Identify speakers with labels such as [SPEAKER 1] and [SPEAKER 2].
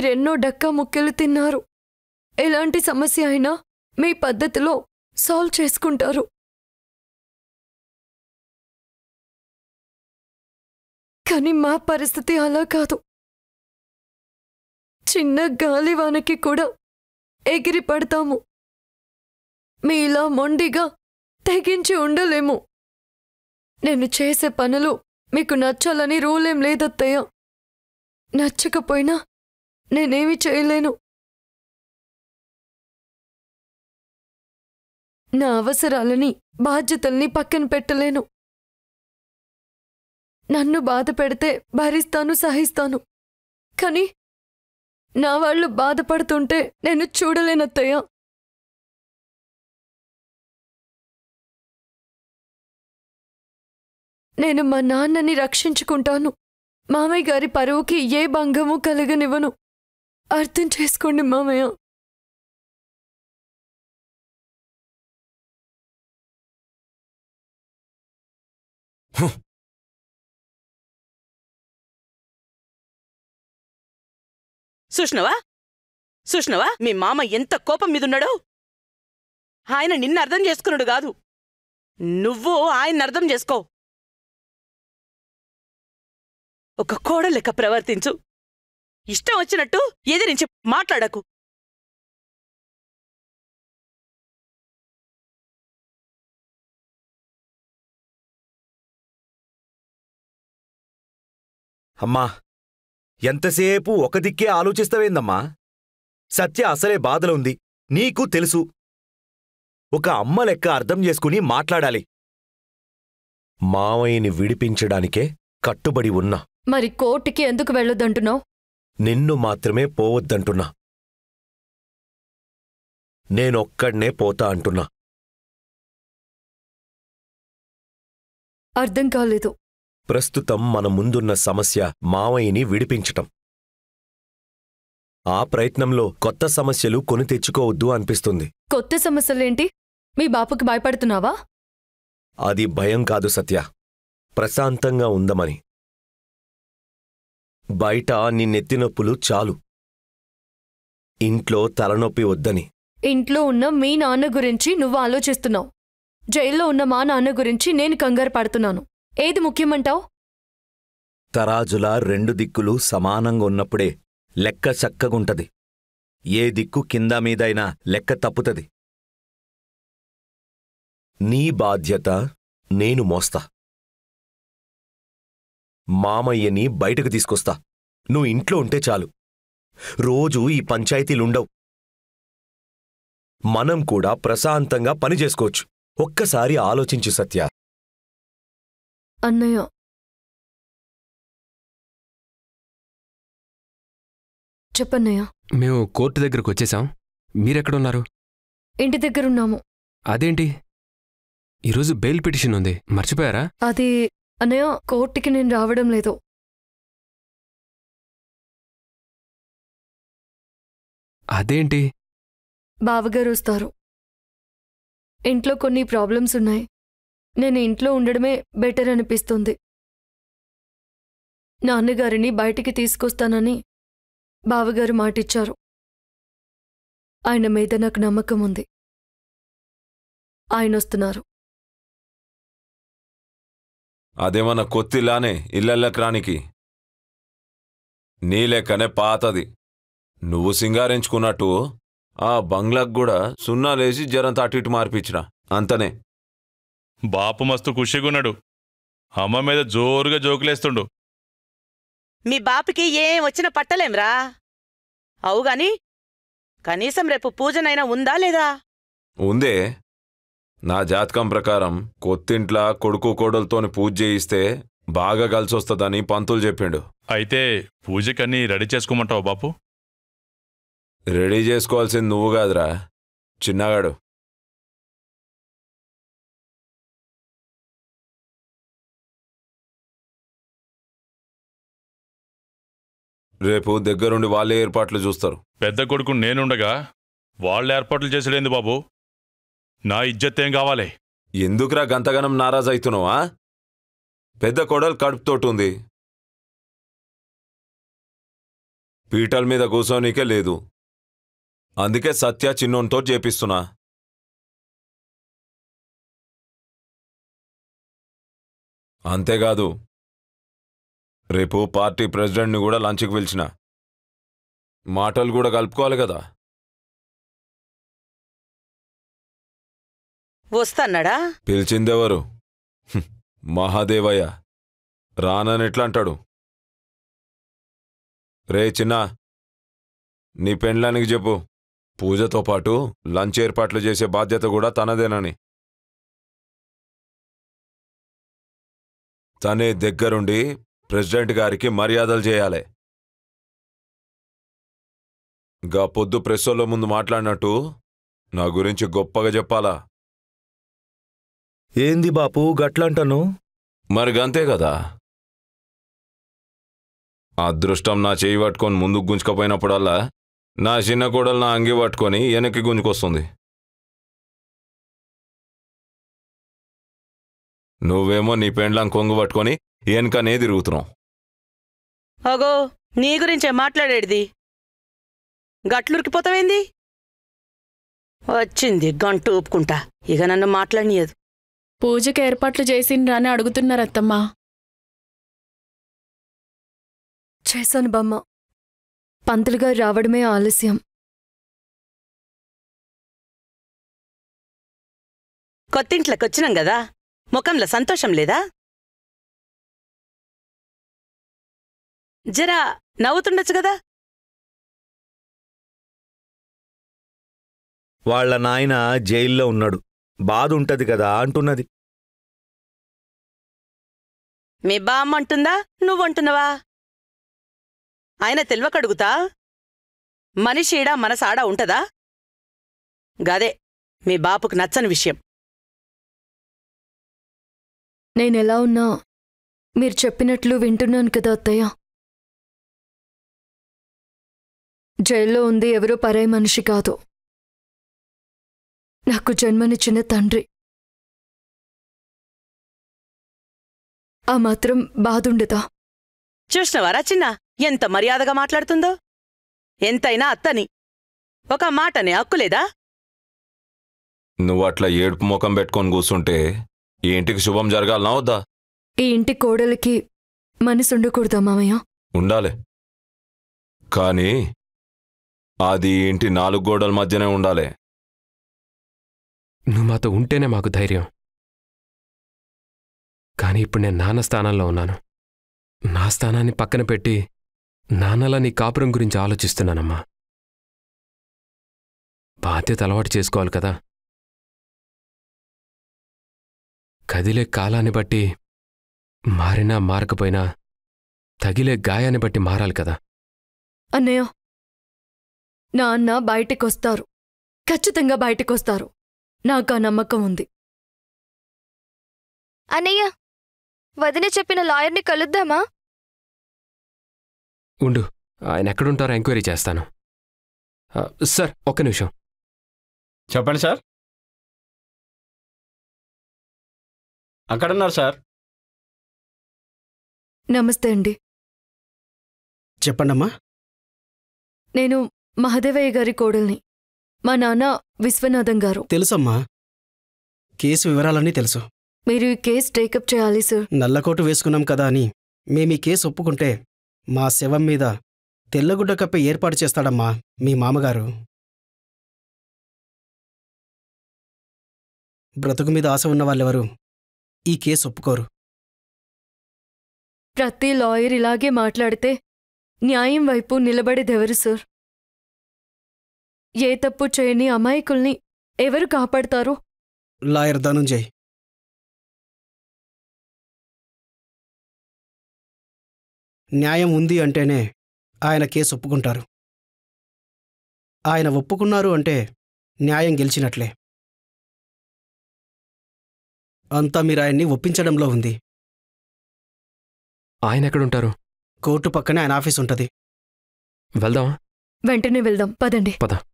[SPEAKER 1] మీరెన్నో డక్కా ముక్కలు తిన్నారు ఎలాంటి సమస్య అయినా మీ పద్ధతిలో సాల్వ్ చేసుకుంటారు కానీ మా పరిస్థితి అలా కాదు చిన్న గాలివానకి కూడా ఎగిరి పడతాము మీలా మొండిగా తెగించి ఉండలేము నేను చేసే పనులు మీకు నచ్చాలని రూలేం లేదత్తయ్య నచ్చకపోయినా నేనేమి చేయలేను నా అవసరాలని బాధ్యతల్ని పక్కన పెట్టలేను నన్ను బాధ పెడితే భరిస్తాను సహిస్తాను కానీ నా వాళ్ళు బాధపడుతుంటే నేను చూడలేనత్తయ్య నేను మా నాన్నని రక్షించుకుంటాను మామయ్య గారి పరువుకి ఏ భంగము కలగనివ్వను అర్థం చేసుకోండి మామయ్య
[SPEAKER 2] సుష్ణవా సుష్ణవా మీ మామ ఎంత కోపం మీదున్నాడో ఆయన నిన్ను అర్థం చేసుకున్నాడు కాదు నువ్వు ఆయన అర్థం చేసుకో ఒక కోడ లెక్క ప్రవర్తించు ఇష్టం వచ్చినట్టు ఎదిరించి మాట్లాడకు
[SPEAKER 3] అమ్మా ఎంతసేపు ఒక దిక్కే ఆలోచిస్తావేందమ్మా సత్య అసలే బాధలో ఉంది నీకు తెలుసు ఒక అమ్మ లెక్క అర్థం చేసుకుని మాట్లాడాలి మావయ్యని విడిపించడానికే కట్టుబడి ఉన్నా
[SPEAKER 1] మరి కోర్టుకి ఎందుకు వెళ్ళొద్దంటున్నావు
[SPEAKER 3] నిన్ను మాత్రమే పోవద్దంటున్నా నేనొక్కడ్నే పోతా అంటున్నా
[SPEAKER 1] అర్థం కాలేదు
[SPEAKER 3] ప్రస్తుతం మన ముందున్న సమస్య మావయ్యని విడిపించటం ఆ ప్రయత్నంలో కొత్త సమస్యలు కొని తెచ్చుకోవద్దు అనిపిస్తుంది
[SPEAKER 1] కొత్త సమస్యలేంటి మీ బాపుకి భయపడుతున్నావా
[SPEAKER 3] అది భయం కాదు సత్య ప్రశాంతంగా ఉందమని బయట నీ నెత్తినొప్పులు చాలు ఇంట్లో తలనొప్పి వద్దని
[SPEAKER 1] ఇంట్లో ఉన్న మీ నాన్న గురించి నువ్వు ఆలోచిస్తున్నావు జైల్లో ఉన్న మా నాన్న గురించి నేను కంగారు పడుతున్నాను ఏది ముఖ్యమంటావు
[SPEAKER 3] తరాజుల రెండు దిక్కులు సమానంగా ఉన్నప్పుడే లెక్క చక్కగుంటది ఏ దిక్కు కింద మీదైనా లెక్క తప్పుతది నీ బాధ్యత నేను మోస్తా మామయ్యని బయటకు తీసుకొస్తా నువ్వు ఇంట్లో ఉంటే చాలు రోజూ ఈ పంచాయతీలుండవు మనం కూడా ప్రశాంతంగా పని చేసుకోవచ్చు ఒక్కసారి ఆలోచించు సత్య
[SPEAKER 1] అన్నయ్య చెప్పన్నయ్య
[SPEAKER 4] మేము కోర్టు దగ్గరకు వచ్చేసాం మీరెక్కడున్నారు
[SPEAKER 1] ఇంటి దగ్గరున్నాము
[SPEAKER 4] అదేంటి ఈరోజు బెయిల్ పిటిషన్ ఉంది మర్చిపోయారా
[SPEAKER 1] అది అన్నయ్య కోర్టుకి నేను రావడం లేదు
[SPEAKER 4] అదేంటి
[SPEAKER 1] బావగారు వస్తారు ఇంట్లో కొన్ని ప్రాబ్లమ్స్ ఉన్నాయి నేను ఇంట్లో ఉండడమే బెటర్ అనిపిస్తుంది నాన్నగారిని బయటికి తీసుకొస్తానని బావగారు మాటిచ్చారు ఆయన మీద నాకు నమ్మకం ఉంది ఆయన వస్తున్నారు
[SPEAKER 5] అదేమన్నా కొత్తిల్లానే ఇల్లెళ్ళకి రానికి నీ లెక్కనే పాతది నువ్వు సింగారించుకున్నట్టు ఆ బంగ్లాకు కూడా సున్నాలేసి జరంత అటు ఇటు మార్పిచ్చిన అంతనే
[SPEAKER 6] బాపు మస్తు ఖుషిగున్నాడు అమ్మ మీద జోరుగా జోకులేస్తుండు
[SPEAKER 2] మీ బాపికి ఏం వచ్చిన పట్టలేంరా అవుగాని కనీసం రేపు పూజనైనా ఉందా లేదా
[SPEAKER 5] ఉందే నా జాతకం ప్రకారం కొత్తింట్ల కొడుకు కోడలతోని పూజ చేయిస్తే బాగా కలిసొస్తుందని పంతులు చెప్పిండు
[SPEAKER 6] అయితే పూజకన్నీ రెడీ చేసుకోమంటావు బాపు
[SPEAKER 5] రెడీ చేసుకోవాల్సింది నువ్వు కాదురా చిన్నగాడు రేపు దగ్గరుండి వాళ్ళే ఏర్పాట్లు చూస్తారు
[SPEAKER 6] పెద్ద కొడుకు నేనుండగా వాళ్ళు ఏర్పాట్లు చేసాడేంది బాబు నా ఇజ్జత్ ఏం కావాలి
[SPEAKER 5] ఎందుకురా గంతగనం నారాజ్ అవుతున్నావా పెద్ద కొడలు కడుపుతోటి ఉంది పీటల మీద కూర్చోనీకే లేదు అందుకే సత్య చిన్నోన్తో చేపిస్తున్నా అంతేకాదు రేపు పార్టీ ప్రెసిడెంట్ని కూడా లంచ్కి పిలిచిన మాటలు కూడా కలుపుకోవాలి కదా
[SPEAKER 2] వస్తన్నాడా
[SPEAKER 5] పిలిచిందెవరు హ్మ్, మహాదేవయ్య రానని ఎట్లా అంటాడు రే చిన్న నీ పెండ్లానికి చెప్పు పూజతో పాటు లంచ్ ఏర్పాట్లు చేసే బాధ్యత కూడా తనదేనని తనే దగ్గరుండి ప్రెసిడెంట్ గారికి మర్యాదలు చేయాలి గా పొద్దు ప్రెస్సోళ్ళ ముందు మాట్లాడినట్టు నా గురించి గొప్పగా చెప్పాలా
[SPEAKER 3] ఏంది బాపు గట్లంటను
[SPEAKER 5] మరి గంతే కదా అదృష్టం నా చేయి పట్టుకొని ముందుకు గుంజుకపోయినప్పుడల్లా నా చిన్న కోడలు నా అంగి పట్టుకొని వెనక్కి గుంజుకొస్తుంది నువ్వేమో నీ పెండ్లం కొంగు పట్టుకొని వెనకనే తిరుగుతున్నావు
[SPEAKER 2] అగో నీ గురించే మాట్లాడేది గట్లురికిపోతావేంది వచ్చింది గంట ఊపుకుంటా ఇక నన్ను మాట్లాడియదు
[SPEAKER 7] పూజకి ఏర్పాట్లు చేసిండ్రా అని అడుగుతున్నారు అత్తమ్మా
[SPEAKER 1] చేశాను బామ్మ పంతులు గారు రావడమే ఆలస్యం
[SPEAKER 2] కొత్తింట్లోకి వచ్చినాం కదా ముఖంలో సంతోషం లేదా జరా నవ్వుతుండొచ్చు కదా
[SPEAKER 3] వాళ్ళ నాయన జైల్లో ఉన్నాడు బాధ ఉంటది కదా అంటున్నది
[SPEAKER 2] మీ బామ్మ అంటుందా నువ్వంటున్నావా ఆయన తెలివకడుగుతా మనిషీడా మనసాడా ఉంటదా గదే మీ బాపుకు నచ్చని విషయం
[SPEAKER 1] నేనెలా ఉన్నా మీరు చెప్పినట్లు వింటున్నాను కదా అత్తయ్య జైల్లో ఉంది ఎవరో పరాయి మనిషి కాదు నాకు జన్మనిచ్చిన తండ్రి ఆ మాత్రం బాధుండదా
[SPEAKER 2] చూసినవారా చిన్న ఎంత మర్యాదగా మాట్లాడుతుందో ఎంతైనా అత్తని ఒక మాటనే హక్కులేదా
[SPEAKER 5] నువ్వు అట్లా ఏడుపు ముఖం పెట్టుకొని కూర్చుంటే ఈ ఇంటికి శుభం జరగాలనా వద్దా
[SPEAKER 1] ఈ ఇంటి కోడలికి మనసు ఉండకూడదా మామయ్య
[SPEAKER 5] ఉండాలి కానీ అది ఈ ఇంటి నాలుగు గోడల మధ్యనే ఉండాలి
[SPEAKER 4] నువ్వు మాతో ఉంటేనే మాకు ధైర్యం కానీ ఇప్పుడు నేను నాన్న స్థానంలో ఉన్నాను నా స్థానాన్ని పక్కన పెట్టి నాన్నలా నీ కాపురం గురించి ఆలోచిస్తున్నానమ్మా బాధ్యత అలవాటు చేసుకోవాలి కదా కదిలే కాలాన్ని బట్టి మారినా మారకపోయినా తగిలే గాయాన్ని బట్టి మారాలి కదా
[SPEAKER 1] అన్నయ్య నాన్న బయటికొస్తారు ఖచ్చితంగా బయటికొస్తారు నాకు ఆ నమ్మకం ఉంది
[SPEAKER 8] అన్నయ్య వదిన చెప్పిన లాయర్ని కలుద్దామా
[SPEAKER 4] ఉండు ఆయన ఎక్కడుంటారో ఎంక్వైరీ చేస్తాను ఆ, సార్ ఒక్క నిమిషం
[SPEAKER 9] చెప్పండి సార్ అక్కడున్నారు సార్
[SPEAKER 1] నమస్తే అండి
[SPEAKER 9] చెప్పండమ్మా
[SPEAKER 1] నేను మహదేవయ్య గారి కోడల్ని మా నాన్న విశ్వనాథం గారు
[SPEAKER 9] తెలుసమ్మా కేసు వివరాలన్నీ తెలుసు
[SPEAKER 1] మీరు ఈ కేసు టేకప్ చేయాలి సార్
[SPEAKER 9] నల్లకోటు వేసుకున్నాం కదా అని మేమీ కేసు ఒప్పుకుంటే మా శవం మీద తెల్లగుడ్డ కప్పే ఏర్పాటు చేస్తాడమ్మా మీ మామగారు బ్రతుకు మీద ఆశ ఉన్న వాళ్ళెవరు ఈ కేసు ఒప్పుకోరు
[SPEAKER 1] ప్రతి లాయర్ ఇలాగే మాట్లాడితే న్యాయం వైపు నిలబడేదెవరు సార్ ఏ తప్పు చేయని అమాయకుల్ని ఎవరు కాపాడతారు
[SPEAKER 9] లాయర్ ధనుంజయ్ న్యాయం ఉంది అంటేనే ఆయన కేసు ఒప్పుకుంటారు ఆయన ఒప్పుకున్నారు అంటే న్యాయం గెలిచినట్లే అంతా మీరు ఆయన్ని ఒప్పించడంలో ఉంది
[SPEAKER 4] ఆయన ఎక్కడుంటారు
[SPEAKER 9] కోర్టు పక్కనే ఆయన ఆఫీస్ ఉంటుంది
[SPEAKER 4] వెళ్దామా
[SPEAKER 1] వెంటనే వెళ్దాం పదండి
[SPEAKER 4] పద